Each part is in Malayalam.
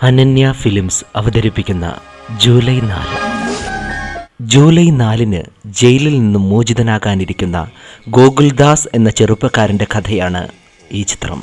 അനന്യ ഫിലിംസ് അവതരിപ്പിക്കുന്ന ജൂലൈ നാല് ജൂലൈ നാലിന് ജയിലിൽ നിന്നും മോചിതനാകാനിരിക്കുന്ന ഗോകുൽദാസ് എന്ന ചെറുപ്പക്കാരൻ്റെ കഥയാണ് ഈ ചിത്രം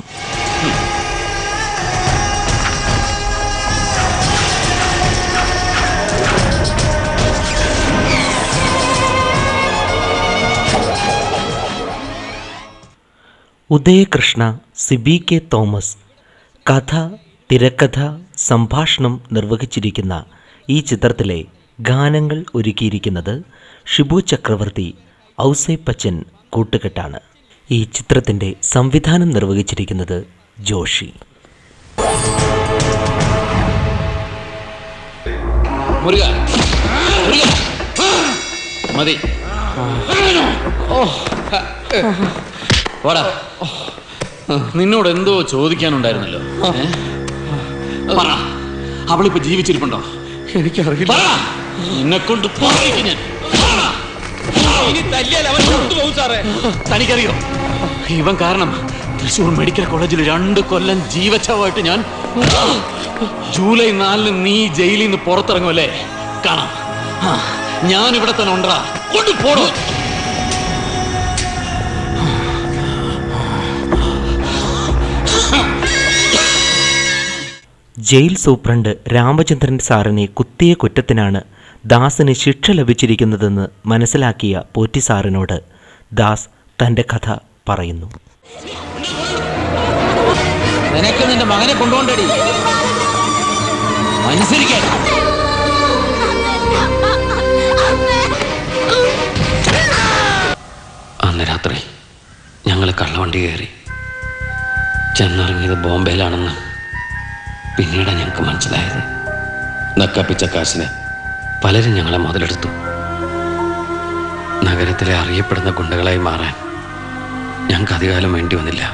ഉദയകൃഷ്ണ സിബി കെ തോമസ് കഥ തിരക്കഥ സംഭാഷണം നിർവഹിച്ചിരിക്കുന്ന ഈ ചിത്രത്തിലെ ഗാനങ്ങൾ ഒരുക്കിയിരിക്കുന്നത് ഷിബു ചക്രവർത്തി ഔസേപ്പച്ചൻ കൂട്ടുകെട്ടാണ് ഈ ചിത്രത്തിൻ്റെ സംവിധാനം നിർവഹിച്ചിരിക്കുന്നത് ജോഷി മുരുക മുരുക മതി ഓ വാടാ നിന്നോട് എന്തോ ചോദിക്കാനുണ്ടായിരുന്നല്ലോ ഏ? പറ അവളിപ്പോ ജീവിച്ചിരിപ്പുണ്ടോ എനിക്കറിയില്ല പറ നിന്നെ കൊണ്ട് പറയിക്കും ഞാൻ പറ. ഇനി തല്ലിയാൽ അവൻ കൊണ്ടുപോകും സാറേ തനിക്കറിയോ ഇവൻ കാരണം തൃശൂർ മെഡിക്കൽ കോളേജിൽ രണ്ട് കൊല്ലം ജീവച്ചവായിട്ട് ഞാൻ ജൂലൈ നാലിന് നീ ജയിലിൽ നിന്ന് പുറത്തിറങ്ങുമല്ലേ കാണാം ആ, ഞാൻ ഇവിടെ തന്നെ ഉണ്ടാ കൊണ്ടുപോടോ ജയിൽ സൂപ്രണ്ട് രാമചന്ദ്രൻ സാറിനെ കുത്തിയ കുറ്റത്തിനാണ് ദാസിന് ശിക്ഷ ലഭിച്ചിരിക്കുന്നതെന്ന് മനസ്സിലാക്കിയ പോറ്റി സാറിനോട് ദാസ് തൻ്റെ കഥ പറയുന്നു നിനക്ക് നിന്റെ മകനെ കൊണ്ടുപോണ്ടടി അനുസരിക്കാൻ അന്ന് രാത്രി ഞങ്ങൾ കള്ളവണ്ടി കയറി ചെന്നിറങ്ങിയത് ബോംബെയിലാണെന്ന് പിന്നീടാണ് ഞങ്ങൾക്ക് മനസ്സിലായത് നക്കപ്പിച്ച കാശിന് പലരും ഞങ്ങളെ മുതലെടുത്തു നഗരത്തിലെ അറിയപ്പെടുന്ന ഗുണ്ടകളായി മാറാൻ ഞങ്ങൾക്ക് അധികാലം വേണ്ടി വന്നില്ല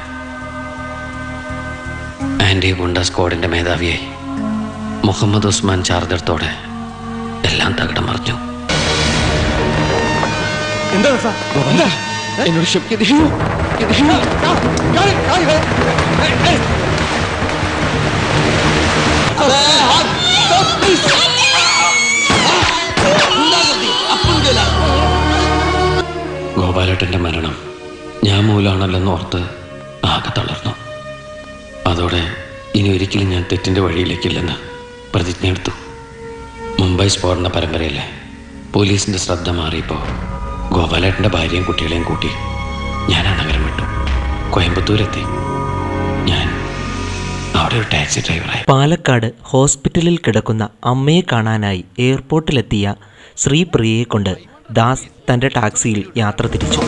ആൻറ്റി ഗുണ്ട സ്ക്വാഡിന്റെ മേധാവിയായി മുഹമ്മദ് ഉസ്മാൻ ചാർജർത്തോടെ എല്ലാം തകിടം മറിഞ്ഞു എന്താ സാർ എന്താ എന്നോട് ക്ഷമിക്കുന്നു ഗോപാലേട്ടന്റെ മരണം ഞാൻ മൂലമാണല്ലെന്ന് ഓർത്ത് ആകെ തളർന്നു അതോടെ ഇനി ഒരിക്കലും ഞാൻ തെറ്റിന്റെ വഴിയിലേക്കില്ലെന്ന് പ്രതിജ്ഞ എടുത്തു മുംബൈ സ്ഫോടന പരമ്പരയിലെ പോലീസിന്റെ ശ്രദ്ധ മാറിയപ്പോൾ ഗോപാലേട്ടന്റെ ഭാര്യയും കുട്ടികളെയും കൂട്ടി ഞാൻ ആ നഗരം വിട്ടു കോയമ്പത്തൂരെത്തി ഞാൻ അവിടെ ഒരു ടാക്സി ഡ്രൈവറായി പാലക്കാട് ഹോസ്പിറ്റലിൽ കിടക്കുന്ന അമ്മയെ കാണാനായി എയർപോർട്ടിലെത്തിയ ശ്രീപ്രിയയെ കൊണ്ട് ദാസ് തൻ്റെ ടാക്സിയിൽ യാത്ര തിരിച്ചു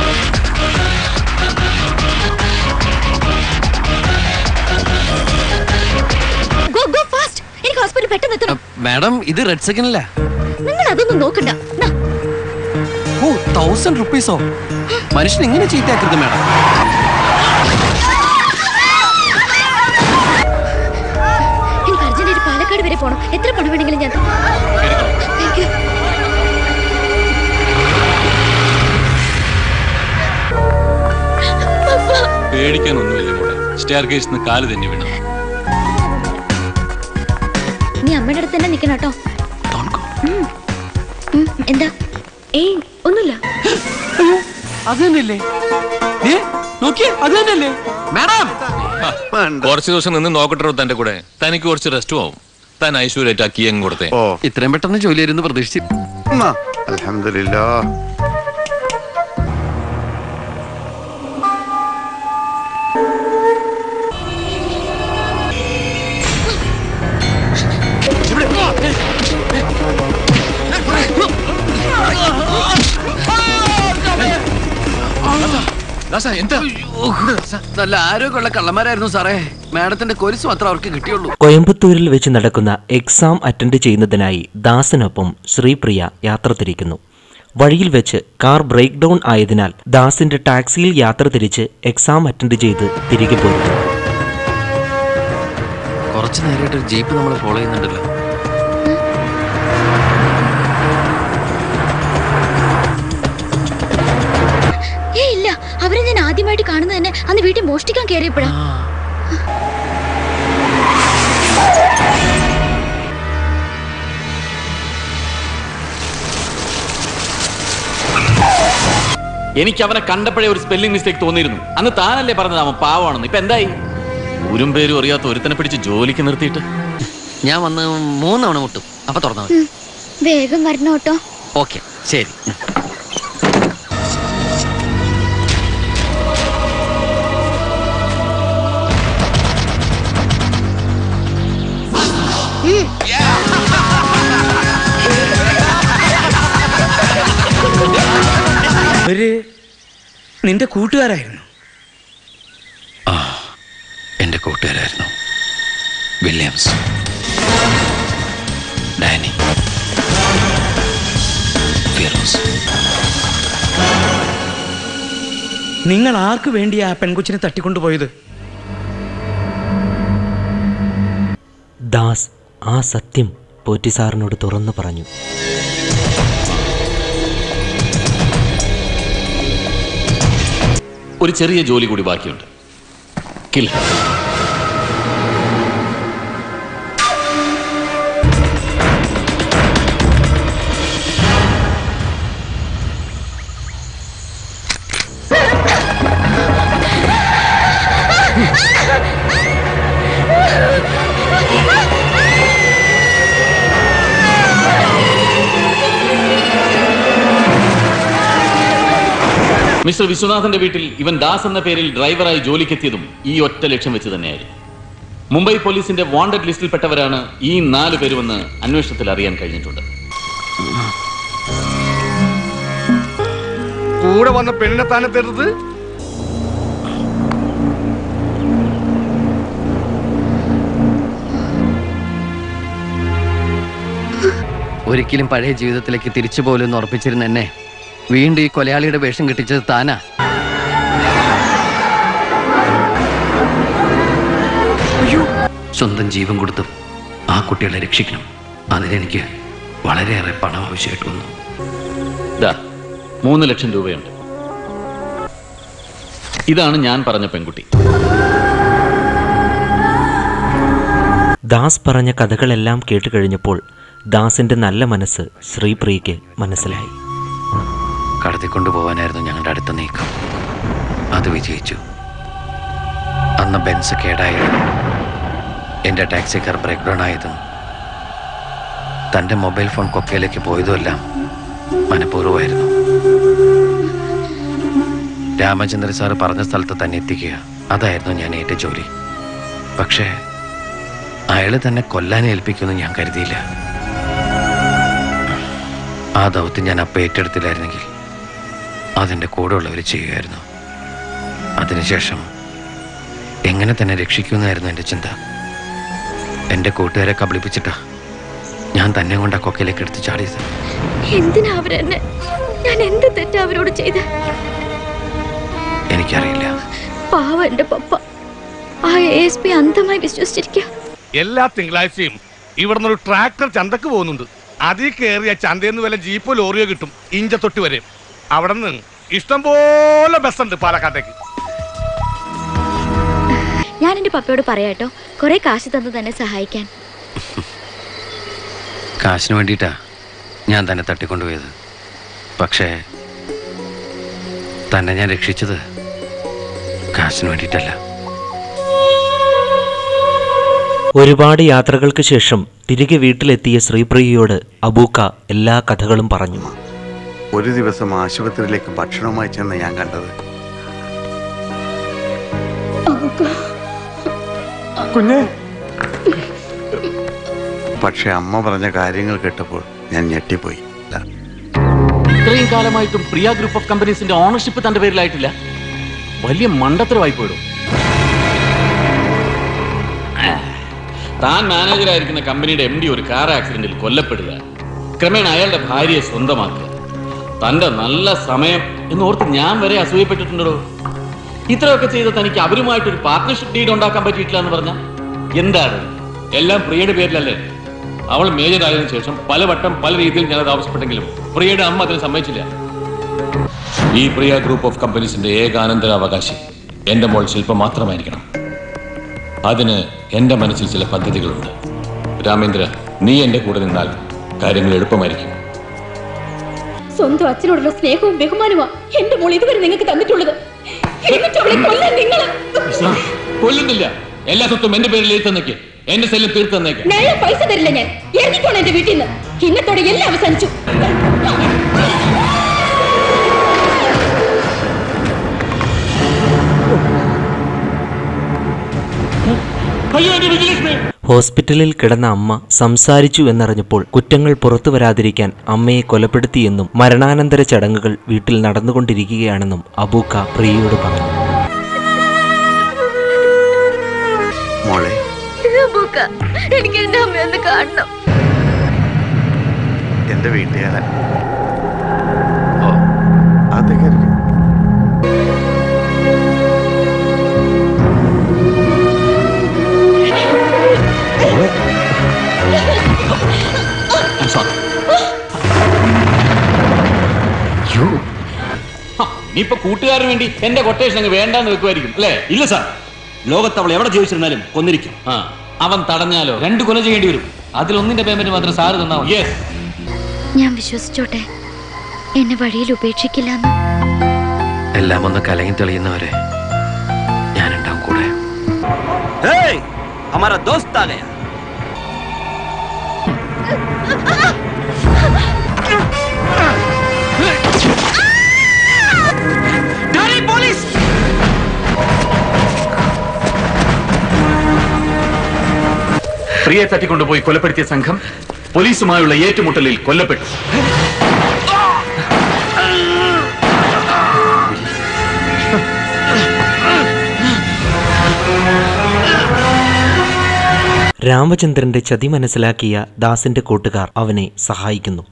ഗോ ഗോ ഫാസ്റ്റ് എനിക്ക് ഹോസ്പിറ്റലിൽ പെട്ടെന്ന് എത്തണം മാഡം ഇത് റെഡ് സെക്കൻഡല്ല നിങ്ങൾ അതൊന്നും നോക്കണ്ട നാ, ഓ തൗസൻഡ് റുപ്പീസോ മനുഷ്യൻ ഇങ്ങനെ ചീത്തയാക്കരുത് മാഡം എനിക്ക് അർജന്റായിട്ട് പാലക്കാട് വരെ പോണം എത്ര പണം വേണമെങ്കിലും ഞാൻ തരാം. Thank you. പപ്പ, പേടിക്കാനൊന്നുമില്ല മോളെ സ്റ്റെയർ കേസിന് കാല് തന്നെ വീണു നീ അമ്മയുടെ അടുത്ത് തന്നെ നിക്കണം കേട്ടോ ഉം. ഉം, എന്താ ഏയ് ഒന്നുമില്ല അത് തന്നെയല്ലേ ഏ നോക്കിയേ അത് തന്നെയല്ലേ മാഡം കുറച്ച് ദിവസം നിന്ന് നോക്കട്ടോ തന്റെ കൂടെ തനിക്ക് കുറച്ച് റെസ്റ്റും ആവും താൻ ഐശ്വര്യായിട്ട് ആ കീ അങ്ങ് കൊടുത്തേ ഓ ഇത്രയും പെട്ടെന്ന് ജോലി ആയിരുന്നു പ്രതീക്ഷിച്ചു അലഹമില്ലാ എന്താ നല്ല ആരോഗ്യമുള്ള കള്ളന്മാരായിരുന്നു സാറേ മാഡത്തിന്റെ കൊരിസ് മാത്രം അവർക്ക് കിട്ടിയുള്ളൂ കോയമ്പത്തൂരിൽ വെച്ച് നടക്കുന്ന എക്സാം അറ്റൻഡ് ചെയ്യുന്നതിനായി ദാസിനൊപ്പം ശ്രീപ്രിയ യാത്ര തിരിക്കുന്നു വഴിയിൽ വെച്ച് കാർ ബ്രേക്ക് ഡൗൺ ആയതിനാൽ ദാസിന്റെ ടാക്സിയിൽ യാത്ര തിരിച്ച് എക്സാം അറ്റൻഡ് ചെയ്ത് തിരികെ പോരുന്നു കുറച്ച് നേരമായിട്ട് ഒരു ജീപ്പ് നമ്മളെ ഫോളോ ചെയ്യുന്നുണ്ടല്ലോ ഏ ഇല്ല അവരെ ഞാൻ ആദ്യമായിട്ട് കാണുന്നത് തന്നെ അന്ന് വീട്ടിൽ മോഷ്ടിക്കാൻ കയറിയപ്പോഴാ ആ എനിക്ക് അവനെ കണ്ടപ്പോഴേ ഒരു സ്പെല്ലിംഗ് മിസ്റ്റേക്ക് തോന്നിയിരുന്നു അന്ന് താനല്ലേ പറഞ്ഞത് അവൻ പാവമാണെന്ന് ഇപ്പൊ എന്തായി ഊരും പേരും അറിയാത്ത ഒരുത്തനെ പിടിച്ച് ജോലിക്ക് നിർത്തിയിട്ട് ഞാൻ വന്ന് മൂന്നവണ മുട്ടും അപ്പൊ തുറന്നു മതി വേഗം വരണം കേട്ടോ ഓക്കെ ശരി അവര് നിന്റെ കൂട്ടുകാരായിരുന്നു എന്റെ കൂട്ടുകാരായിരുന്നു വില്യംസ് ഡാനി ഫിറോസ് നിങ്ങൾ ആർക്ക് വേണ്ടിയാ ആ പെൺകൊച്ചിനെ തട്ടിക്കൊണ്ടുപോയത് ദാസ് ആ സത്യം പോറ്റിസാറിനോട് തുറന്നു പറഞ്ഞു ഒരു ചെറിയ ജോലി കൂടി ബാക്കിയുണ്ട് കിൽ മിസ്റ്റർ വിശ്വനാഥന്റെ വീട്ടിൽ ഇവൻ ദാസ് എന്ന പേരിൽ ഡ്രൈവറായി ജോലിക്കെത്തിയതും ഈ ഒറ്റ ലക്ഷ്യം വെച്ച് തന്നെയായിരുന്നു മുംബൈ പോലീസിന്റെ വാണ്ടഡ് ലിസ്റ്റിൽപ്പെട്ടവരാണ് ഈ നാല് പേരുമെന്ന് അന്വേഷണത്തിൽ അറിയാൻ കഴിഞ്ഞിട്ടുണ്ട് കൂടെ വന്ന പെണ്ണിനെ താനെ തരുന്നത് ഒരിക്കലും പഴയ ജീവിതത്തിലേക്ക് തിരിച്ചു പോലും ഉറപ്പിച്ചിരുന്ന എന്നെ വീണ്ടും ഈ കൊലയാളിയുടെ വേഷം കെട്ടിച്ചത് താനാ സ്വന്തം ജീവൻ കൊടുത്തും ആ കുട്ടികളെ രക്ഷിക്കണം അതിനെനിക്ക് വളരെയേറെ പണം ആവശ്യമായിട്ട് വന്നു ദാ മൂന്ന് ലക്ഷം രൂപയുണ്ട് ഇതാണ് ഞാൻ പറഞ്ഞ പെൺകുട്ടി ദാസ് പറഞ്ഞ കഥകളെല്ലാം കേട്ടുകഴിഞ്ഞപ്പോൾ ദാസിന്റെ നല്ല മനസ്സ് ശ്രീപ്രിയയ്ക്ക് മനസ്സിലായി കടത്തിക്കൊണ്ടുപോകാനായിരുന്നു ഞങ്ങളുടെ അടുത്ത നീക്കം അത് വിജയിച്ചു അന്ന് ബെൻസ് കേടായതും എൻ്റെ ടാക്സി കാർ ബ്രേക്ക് ഡൗൺ ആയതും തൻ്റെ മൊബൈൽ ഫോൺ കൊക്കയിലേക്ക് പോയതുമെല്ലാം മനഃപൂർവ്വമായിരുന്നു രാമചന്ദ്രൻ സാറ് പറഞ്ഞ സ്ഥലത്ത് തന്നെ എത്തിക്കുക അതായിരുന്നു ഞാൻ ഏറ്റ ജോലി പക്ഷേ അയാൾ തന്നെ കൊല്ലാൻ ഏൽപ്പിക്കുമെന്ന് ഞാൻ കരുതിയില്ല ആ ദൗത്യം ഞാൻ അപ്പം ഏറ്റെടുത്തില്ലായിരുന്നെങ്കിൽ അതിൻ്റെ കൂടെയുള്ളവർ ചെയ്യുമായിരുന്നു അതിനുശേഷം എങ്ങനെ തന്നെ രക്ഷിക്കുമെന്നായിരുന്നു എൻ്റെ ചിന്ത എൻ്റെ കൂട്ടുകാരെ കബളിപ്പിച്ചിട്ടാ ഞാൻ തന്നെ കൊണ്ട് ആ കൊക്കയിലേക്ക് എടുത്ത് ചാടിയത് എന്തിനാ അവരെന്നെ ഞാൻ എന്ത് തെറ്റാ അവരോട് ചെയ്ത് എനിക്കറിയില്ല പാവ എന്റെ പപ്പ ആ എസ് പി അന്ധമായി വിശ്വസിച്ചിരിക്കുക എല്ലാ തിങ്കളാഴ്ചയും ഇവിടുന്ന് ഒരു ട്രാക്ടർ ചന്തക്ക് പോകുന്നുണ്ട് അതിൽ കയറിയ ചന്തയിൽ നിന്ന് വല്ല ജീപ്പോ ലോറിയോ കിട്ടും ഇഞ്ചത്തൊട്ട് വരെ അവിടെ നിന്ന് ഇഷ്ടം പോലെ ബസ്സുണ്ട് പാലക്കാട്ടേക്ക് ഞാൻ എന്റെ പപ്പയോട് പറയാട്ടോ കുറെ കാശ് തന്ന് തന്നെ സഹായിക്കാൻ കാശിന് വേണ്ടിയിട്ടാ ഞാൻ തന്നെ തട്ടിക്കൊണ്ടുപോയത് പക്ഷേ തന്നെ ഞാൻ രക്ഷിച്ചത് കാശിന് വേണ്ടിയിട്ടല്ല ഒരുപാട് യാത്രകൾക്ക് ശേഷം തിരികെ വീട്ടിലെത്തിയ ശ്രീപ്രിയയോട് അബൂക്ക എല്ലാ കഥകളും പറഞ്ഞു ഒരു ദിവസം ആശുപത്രിയിലേക്ക് ഭക്ഷണവുമായി ചെന്ന് ഞാൻ കണ്ടത് കുഞ്ഞേ പക്ഷെ അമ്മ പറഞ്ഞ കാര്യങ്ങൾ കേട്ടപ്പോൾ ഞാൻ ഞെട്ടിപ്പോയി ഇത്രയും കാലമായിട്ടും പ്രിയ ഗ്രൂപ്പ് ഓഫ് കമ്പനീസിന്റെ ഓണർഷിപ്പ് തന്റെ പേരിലായിട്ടില്ല വലിയ മണ്ടത്തരമായി പോയിടും താൻ മാനേജറായിരിക്കുന്ന കമ്പനിയുടെ എം ഡി ഒരു കാർ ആക്സിഡന്റിൽ കൊല്ലപ്പെടുക ക്രമേണ അയാളുടെ ഭാര്യയെ സ്വന്തമാക്കുക തന്റെ നല്ല സമയം എന്ന് ഓർത്ത് ഞാൻ വരെ അസൂയപ്പെട്ടിട്ടുണ്ടോ ഇത്രയൊക്കെ ചെയ്ത തനിക്ക് അവരുമായിട്ടൊരു പാർട്ട്ണർഷിപ്പ് ഡീഡ് ഉണ്ടാക്കാൻ പറ്റിയിട്ടില്ല എന്ന് പറഞ്ഞ എന്താണ് എല്ലാം പ്രിയയുടെ പേരിലല്ലേ അവൾ മേജർ ആയതിനു ശേഷം പലവട്ടം പല രീതിയിൽ ഞാനത് ആവശ്യപ്പെട്ടെങ്കിലും പ്രിയയുടെ അമ്മ അതിന് സമ്മതിച്ചില്ല ഈ പ്രിയ ഗ്രൂപ്പ് ഓഫ് കമ്പനീസിന്റെ ഏക അനന്തരാവകാശി എന്റെ മോൾ ശില്പം മാത്രമായിരിക്കണം അതിന് എന്റെ മനസ്സിൽ ചില പദ്ധതികളുണ്ട് രാമേന്ദ്ര നീ എന്റെ കൂടെ നിന്നാൽ കാര്യങ്ങൾ എളുപ്പമായിരിക്കും സ്വന്തം അച്ഛനോടുള്ള സ്നേഹവും ബഹുമാനവും എന്റെ മോൾ ഇതുവരെ നിങ്ങൾക്ക് തന്നിട്ടുള്ളത് എന്നിട്ട് അവളെ കൊല്ലാൻ നിങ്ങൾ കൊല്ലുന്നില്ല എല്ലാ സ്വത്തും എന്റെ പേരിൽ എഴുതി തന്നേക്ക് എന്റെ സെല്ലും തീർത്ത് തന്നേക്ക് നാളെ പൈസ തരില്ല ഞാൻ ഇറങ്ങിക്കോണം എന്റെ വീട്ടിൽ നിന്ന് ഇന്നത്തോടെ എല്ലാം അവസാനിച്ചു അയ്യോ എന്റെ വിജയലക്ഷ്മി ഹോസ്പിറ്റലിൽ കിടന്ന അമ്മ സംസാരിച്ചു എന്നറിഞ്ഞപ്പോൾ കുറ്റങ്ങൾ പുറത്തു വരാതിരിക്കാൻ അമ്മയെ കൊലപ്പെടുത്തിയെന്നും മരണാനന്തര ചടങ്ങുകൾ വീട്ടിൽ നടന്നുകൊണ്ടിരിക്കുകയാണെന്നും അബൂക്ക പ്രിയയോട് പറഞ്ഞു മോളെ എനിക്ക് എന്റെ അമ്മയൊന്ന് കാണണം എന്റെ വീട്ടുകാരൻ ഓ അതൊക്കെ ഇരിക്കും നീ ഇപ്പൊ കൂട്ടുകാരന് വേണ്ടി എന്റെ കൊട്ടേഷൻ അങ്ങ് വേണ്ടാന്ന് വെക്കുമായിരിക്കും അല്ലേ ഇല്ല സാർ ലോകത്ത് അവൾ എവിടെ ജീവിച്ചിരുന്നാലും കൊന്നിരിക്കും ആ അവൻ തടഞ്ഞാലോ രണ്ട് കൊല ചെയ്യേണ്ടി വരും അതിലൊന്നിന്റെ പേയ്മെന്റ് മാത്രം സാറ് തന്നാ യെസ് ഞാൻ വിശ്വസിച്ചോട്ടെ എന്നെ വഴിയിൽ ഉപേക്ഷിക്കില്ലെന്ന് എല്ലാം ഒന്ന് കലങ്ങി തെളിയുന്നവരെ ഞാനുണ്ടാവും കൂടെ Hey, हमारा दोस्त आ गया പ്രിയെ തട്ടിക്കൊണ്ടുപോയി കൊലപ്പെടുത്തിയ സംഘം പോലീസുമായുള്ള ഏറ്റുമുട്ടലിൽ കൊല്ലപ്പെട്ടു രാമചന്ദ്രന്റെ ചതി മനസ്സിലാക്കിയ ദാസിന്റെ കൂട്ടുകാർ അവനെ സഹായിക്കുന്നു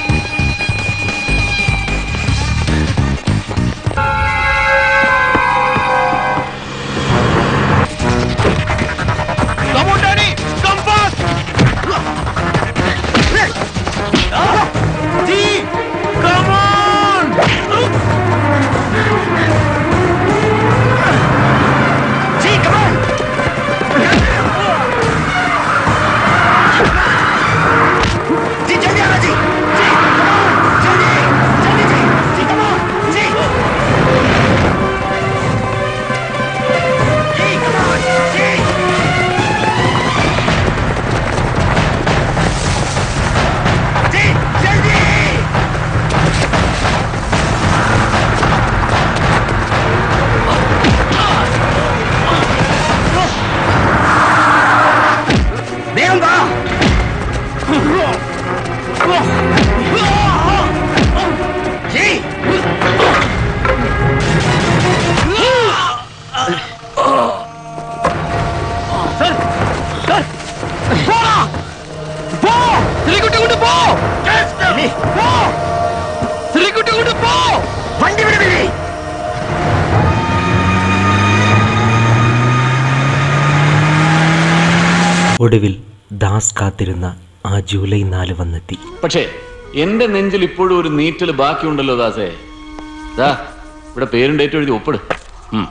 ഒടുവിൽ ദാസ് കാത്തിരുന്ന ആ ജൂലൈ നാല് വന്നെത്തി പക്ഷേ എന്റെ നെഞ്ചിൽ ഇപ്പോഴും ഒരു നീറ്റൽ ബാക്കിയുണ്ടല്ലോ ദാസേ ദാ ഇവിടെ പേരും ഡേറ്റും എഴുതി ഒപ്പിട് ഉം.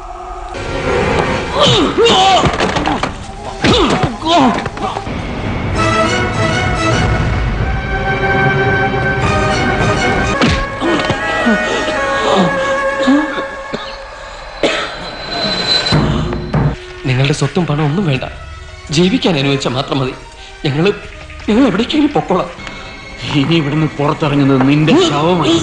നിങ്ങളുടെ സ്വത്തും പണം ഒന്നും വേണ്ട ജീവിക്കാൻ അനുവദിച്ചാൽ മാത്രം മതി ഞങ്ങൾ ഞങ്ങൾ എവിടേക്കെങ്കിലും പൊക്കോളാം ഇനി ഇവിടുന്ന് പുറത്തിറങ്ങുന്നത് നിന്റെ ശവമായി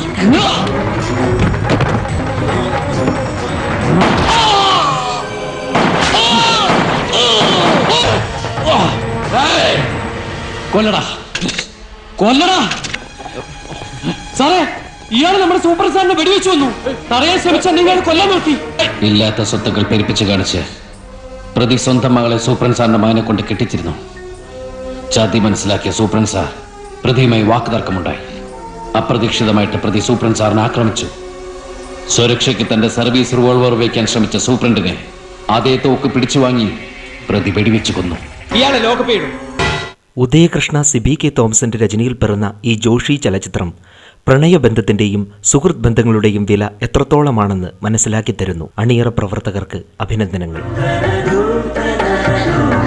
ഏയ്! കൊല്ലടാ കൊല്ലടാ സാറേ ഇയാൾ നമ്മുടെ സൂപ്പർ സാറിനെ വെടിവെച്ചു വന്നു തടയാൻ ശ്രമിച്ച നിങ്ങൾ കൊല്ലാൻ നോക്കി ഇല്ലാത്ത സ്വത്തുക്കൾ പെരുപ്പിച്ച് കാണിച്ച് പ്രതി സ്വന്തം മകളെ സൂപ്രൻ സാറിന്റെ മകനെ കൊണ്ട് കെട്ടിച്ചിരുന്നു ചതി മനസ്സിലാക്കിയ സൂപ്രൻ സാർ പ്രതിയുമായി വാക്കുതർക്കമുണ്ടായി അപ്രതീക്ഷിതമായിട്ട് പ്രതി സൂപ്രൻ സാറിനെ ആക്രമിച്ചു സുരക്ഷയ്ക്ക് തന്റെ സർവീസ് റിവോൾവർ വയ്ക്കാൻ ശ്രമിച്ച സൂപ്രണ്ടിനെ അതേ തോക്ക് പിടിച്ചു വാങ്ങി പ്രതി വെടിവെച്ചു കൊന്നു ഇയാളെ ലോകപ്പ് ചെയ്തു ഉദയകൃഷ്ണ സിബി കെ തോമസിന്റെ രചനയിൽ പിറന്ന ഈ ജോഷി ചലച്ചിത്രം പ്രണയബന്ധത്തിന്റെയും സുഹൃത്ത് ബന്ധങ്ങളുടെയും വില എത്രത്തോളമാണെന്ന് മനസ്സിലാക്കി തരുന്നു അണിയറ പ്രവർത്തകർക്ക് അഭിനന്ദനങ്ങൾ